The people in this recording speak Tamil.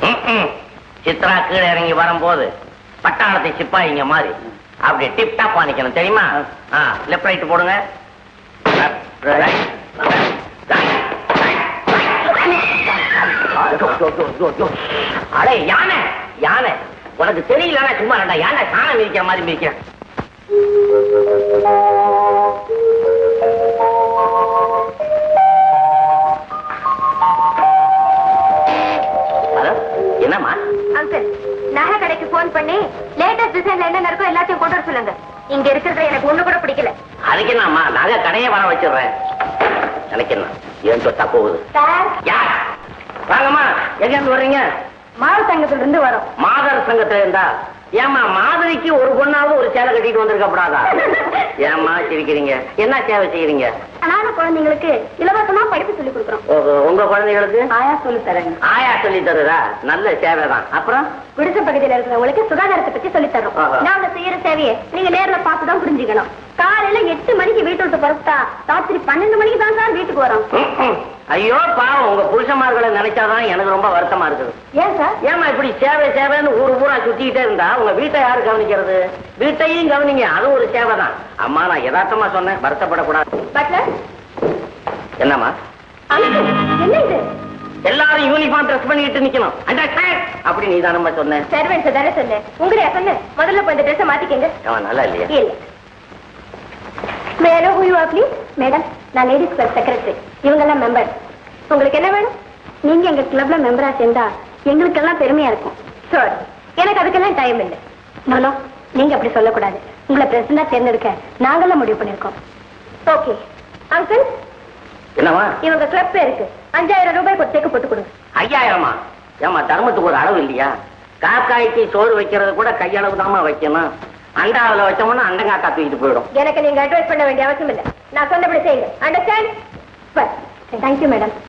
ம்ம். சித்ரா கீழே இறங்கி வரும்போது பட்டாளத்தை சிப்பாயிங்க மாதிரி அப்படி டிப் டாப் நிக்கணும் தெரியுமா ஆ லெஃப்ட் ரைட் போடுங்க Left, right, left, right, right, right. ஜோ, ஜோ, ஜோ, ஜோ, ஜோ. அடே யானை யானை உனக்கு தெரியலன்னா சும்மா ரெண்டா யானை சாணம் மிதிக்கிற மாதிரி மிதிக்கிறேன் ஹலோ என்னம்மா அங்கிள் நகை கடைக்கு போன் பண்ணி லேட்டஸ்ட் டிசைன்ல என்ன இருக்கோ எல்லாத்தையும் கொண்டு வர சொல்லுங்க இங்க இருக்கிறது எனக்கு ஒண்ணு கூட பிடிக்கல அதுக்கு என்னம்மா நகை கடையை வர வச்சிடுறேன் எனக்கு என்ன ஏன் தொட்டா போகுது சார் யார் வாங்கம்மா எங்க இருந்து வர்றீங்க மாவு சங்கத்துல இருந்து வரோம் மாதர் சங்கத்துல இருந்தா ஏமா மாதிரிக்கு ஒரு பொண்ணாவது ஒரு சேலை கட்டிட்டு வந்திருக்கப்படாதா ஏம்மா சிரிக்கிறீங்க என்ன சேவை செய்யறீங்க அனாத குழந்தைங்களுக்கு இலவசமா படிப்பு சொல்லி கொடுக்குறோம் உ- உங்க குழந்தைகளுக்கு ஆயா சொல்லி தரேங்க ஆயா சொல்லி தருதா நல்ல சேவை தான் அப்புறம் குடிசை பகுதியில இருக்கிறவங்களுக்கு சுகாதாரத்தை பத்தி சொல்லி தர்றோம் ஆஹா. நாங்க செய்யற சேவையை நீங்க நேர்ல பார்த்து தான் புரிஞ்சுக்கணும் காலையில எட்டு மணிக்கு வீட்டு விட்டு பருத்தா ராத்திரி பன்னெண்டு மணிக்கு தான் சார் வீட்டுக்கு வரோம் ம், ம். ஐயோ பாவம் உங்க புருஷமார்களை நினைச்சாதான் எனக்கு ரொம்ப வருத்தமா இருக்குது ஏன் சார் ஏமா இப்படி சேவை சேவைன்னு ஊர் ஊரா சுத்திக்கிட்டே இருந்தா உங்க வீட்டை யாரு கவனிக்கிறது வீட்டையும் கவனிங்க அது ஒரு சேவை தான் அம்மா நான் யதார்த்தமா சொன்னேன் வருத்தப்படக்கூடாது பட்லர் என்னம்மா அங்கிள், என்ன இது எல்லாரும் யூனிஃபார்ம் ட்ரெஸ் பண்ணிட்டு நிக்கணும் அண்டர்ஸ்டாண்ட் அப்படி நீ தானம்மா சொன்ன சர்வெண்ட்ஸ் தானே சொன்னேன் உங்களையா சொன்னேன் முதல்ல போய் இந்த ட்ரெஸ் மாத்திக்கங்க அவன் நல்லா இல்லையா இல்ல மேலும் who you are, please? Madam நான் லேடிஸ் கிளப் செக்ரட்டரி இவங்கெல்லாம் மெம்பர் உங்களுக்கு என்ன வேணும் நீங்க எங்க கிளப்ல மெம்பரா சேர்ந்தா எங்களுக்கெல்லாம் பெருமையா இருக்கும் சார் எனக்கு அதுக்கெல்லாம் டைம் இல்லை நோ நீங்க அப்படி சொல்லக்கூடாது உங்களை பிரசிடண்டா தேர்ந்தெடுக்க நாங்கெல்லாம் முடிவு பண்ணிருக்கோம் ஓகே அங்கிள் என்னம்மா இவங்க கிளப் பேருக்கு அஞ்சாயிரம் ரூபாய் ஒரு செக் போட்டு கொடுங்க ஐயாயிரமா ஏமா தர்மத்துக்கு ஒரு அளவு இல்லையா காக்காய்க்கு சோறு வைக்கிறது கூட கையளவு தாமா வைக்கணும் அண்டாவில் வச்சோம்னா அண்டங்காக்கா தூக்கிட்டு போயிடும் எனக்கு நீங்க அட்வைஸ் பண்ண வேண்டிய அவசியம் இல்லை நான் சொன்னபடி செய்யுங்க அண்டர்ஸ்டாண்ட் தேங்க்யூ மேடம்